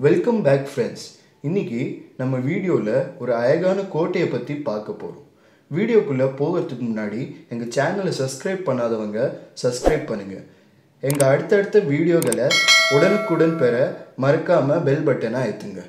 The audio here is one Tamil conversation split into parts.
வெல்கம் பேக் ஃப்ரெண்ட்ஸ் இன்னைக்கு நம்ம வீடியோவில் ஒரு அழகான கோட்டையை பற்றி பார்க்க போகிறோம் வீடியோக்குள்ளே போகிறதுக்கு முன்னாடி எங்கள் சேனலை சப்ஸ்கிரைப் பண்ணாதவங்க சப்ஸ்கிரைப் பண்ணுங்கள் எங்கள் அடுத்தடுத்த வீடியோகளை உடனுக்குடன் பெற மறக்காமல் பெல் பட்டனை அழுத்துங்க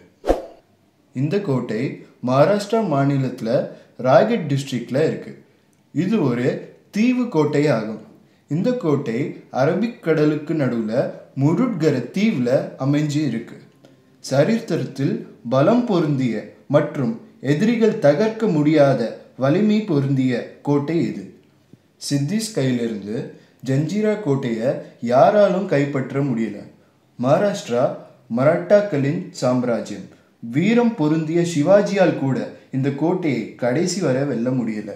இந்த கோட்டை மகாராஷ்டிரா மாநிலத்தில் ராய்கட் டிஸ்ட்ரிக்டில் இருக்குது இது ஒரு தீவு கோட்டை ஆகும் இந்த கோட்டை அரபிக் கடலுக்கு நடுவில் முருட்கர தீவில் அமைஞ்சு இருக்கு சரித்திரத்தில் பலம் பொருந்திய மற்றும் எதிரிகள் தகர்க்க முடியாத வலிமை பொருந்திய கோட்டை இது சித்திஸ் கையிலிருந்து ஜஞ்சீரா கோட்டையை யாராலும் கைப்பற்ற முடியல மகாராஷ்டிரா மராட்டாக்களின் சாம்ராஜ்யம் வீரம் பொருந்திய சிவாஜியால் கூட இந்த கோட்டையை கடைசி வரை வெல்ல முடியல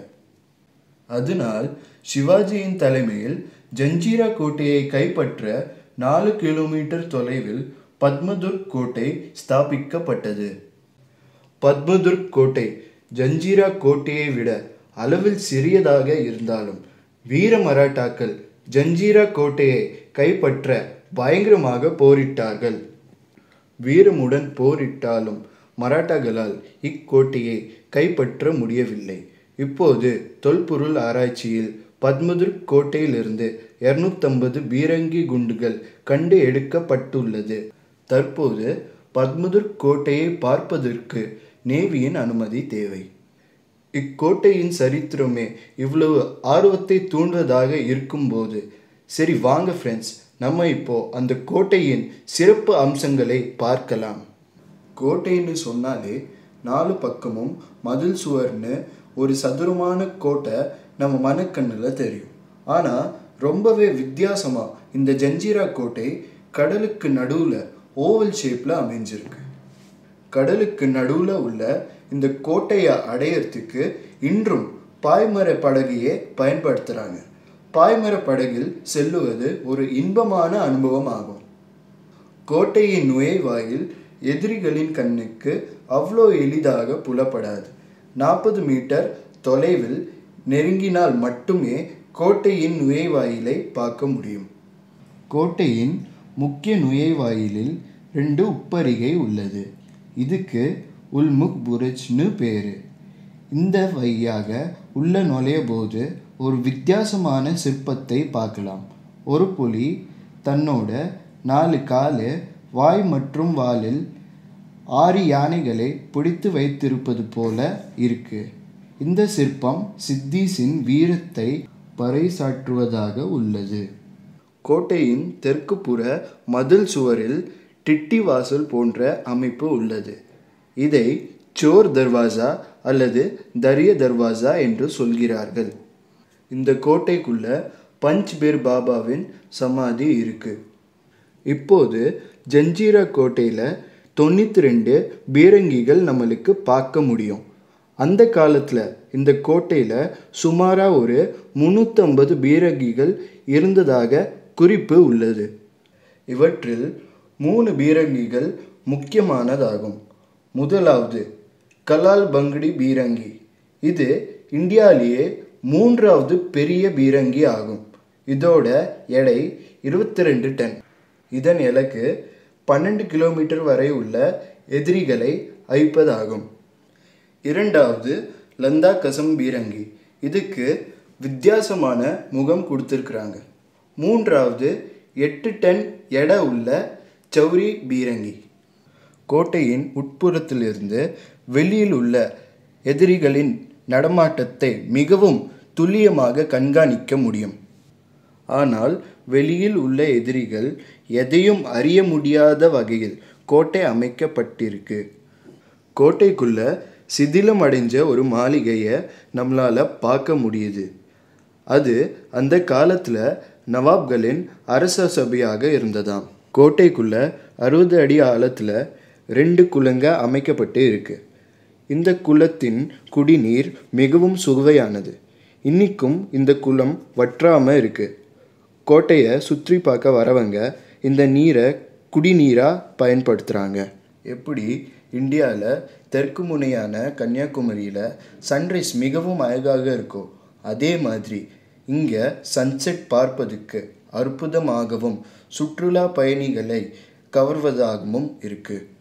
அதனால் சிவாஜியின் தலைமையில் ஜஞ்சீரா கோட்டையை கைப்பற்ற நாலு கிலோமீட்டர் தொலைவில் பத்மதுர்க் கோட்டை ஸ்தாபிக்கப்பட்டது பத்மதுர்க் கோட்டை ஜஞ்சீரா கோட்டையை விட அளவில் சிறியதாக இருந்தாலும் வீர மராட்டாக்கள் ஜஞ்சீரா கோட்டையை கைப்பற்ற பயங்கரமாக போரிட்டார்கள் வீரமுடன் போரிட்டாலும் மராட்டாக்களால் இக்கோட்டையை கைப்பற்ற முடியவில்லை இப்போது தொல்பொருள் ஆராய்ச்சியில் பத்மதுர்க் கோட்டையிலிருந்து இருநூத்தம்பது பீரங்கி குண்டுகள் கண்டு எடுக்கப்பட்டுள்ளது தற்போது பத்மதுர்க் கோட்டையை பார்ப்பதற்கு நேவியின் அனுமதி தேவை இக்கோட்டையின் சரித்திரமே இவ்வளவு ஆர்வத்தை தூண்டுவதாக இருக்கும்போது சரி வாங்க ஃப்ரெண்ட்ஸ் நம்ம இப்போ அந்த கோட்டையின் சிறப்பு அம்சங்களை பார்க்கலாம் கோட்டைன்னு சொன்னாலே நாலு பக்கமும் மதில் சுவர்னு ஒரு சதுரமான கோட்டை நம்ம மனக்கண்ணில் தெரியும் ஆனால் ரொம்பவே வித்தியாசமாக இந்த ஜஞ்சீரா கோட்டை கடலுக்கு நடுவில் ஓவல் ஷேப்பில் அமைஞ்சிருக்கு கடலுக்கு நடுவில் உள்ள இந்த கோட்டையை அடையறதுக்கு இன்றும் பாய்மர படகையே பயன்படுத்துகிறாங்க பாய்மர படகில் செல்லுவது ஒரு இன்பமான அனுபவம் ஆகும் கோட்டையின் நுழைவாயில் எதிரிகளின் கண்ணுக்கு அவ்வளோ எளிதாக புலப்படாது நாற்பது மீட்டர் தொலைவில் நெருங்கினால் மட்டுமே கோட்டையின் நுழைவாயிலை பார்க்க முடியும் கோட்டையின் முக்கிய நுழைவாயிலில் ரெண்டு உப்பரிகை உள்ளது இதுக்கு உல்முக் புரஜ்னு பேர் இந்த வழியாக உள்ள நுழைய போது ஒரு வித்தியாசமான சிற்பத்தை பார்க்கலாம் ஒரு புலி தன்னோட நாலு காலு வாய் மற்றும் வாலில் ஆறு யானைகளை பிடித்து வைத்திருப்பது போல இருக்கு இந்த சிற்பம் சித்தீஸின் வீரத்தை பறைசாற்றுவதாக உள்ளது கோட்டையின் தெற்கு புற மதில் சுவரில் டிட்டி வாசல் போன்ற அமைப்பு உள்ளது இதை சோர் தர்வாசா அல்லது தரிய தர்வாசா என்று சொல்கிறார்கள் இந்த கோட்டைக்குள்ள பஞ்ச்பேர் பாபாவின் சமாதி இருக்கு இப்போது ஜஞ்சீரா கோட்டையில் தொண்ணூற்றி ரெண்டு பீரங்கிகள் நம்மளுக்கு பார்க்க முடியும் அந்த காலத்தில் இந்த கோட்டையில் சுமாராக ஒரு முந்நூற்றம்பது பீரங்கிகள் இருந்ததாக குறிப்பு உள்ளது இவற்றில் மூணு பீரங்கிகள் முக்கியமானதாகும் முதலாவது கலால் பங்கடி பீரங்கி இது இந்தியாவிலேயே மூன்றாவது பெரிய பீரங்கி ஆகும் இதோட எடை இருபத்தி ரெண்டு டன் இதன் இலக்கு பன்னெண்டு கிலோமீட்டர் வரை உள்ள எதிரிகளை அழிப்பதாகும் இரண்டாவது லந்தா கசம் பீரங்கி இதுக்கு வித்தியாசமான முகம் கொடுத்துருக்குறாங்க மூன்றாவது எட்டு டன் எடை உள்ள சௌரி பீரங்கி கோட்டையின் உட்புறத்திலிருந்து வெளியில் உள்ள எதிரிகளின் நடமாட்டத்தை மிகவும் துல்லியமாக கண்காணிக்க முடியும் ஆனால் வெளியில் உள்ள எதிரிகள் எதையும் அறிய முடியாத வகையில் கோட்டை அமைக்கப்பட்டிருக்கு கோட்டைக்குள்ள சிதிலம் அடைஞ்ச ஒரு மாளிகையை நம்மளால் பார்க்க முடியுது அது அந்த காலத்தில் நவாப்களின் அரச சபையாக இருந்ததாம் கோட்டைக்குள்ள அறுபது அடி ஆழத்தில் ரெண்டு குளங்க அமைக்கப்பட்டு இருக்கு இந்த குளத்தின் குடிநீர் மிகவும் சுவையானது இன்னிக்கும் இந்த குளம் வற்றாமல் இருக்கு கோட்டையை சுற்றி பார்க்க வரவங்க இந்த நீரை குடிநீராக பயன்படுத்துகிறாங்க எப்படி இந்தியாவில் தெற்கு முனையான கன்னியாகுமரியில் சன்ரைஸ் மிகவும் அழகாக இருக்கோ அதே மாதிரி இங்கே சன்செட் பார்ப்பதுக்கு அற்புதமாகவும் சுற்றுலா பயணிகளை கவர்வதாகவும் இருக்குது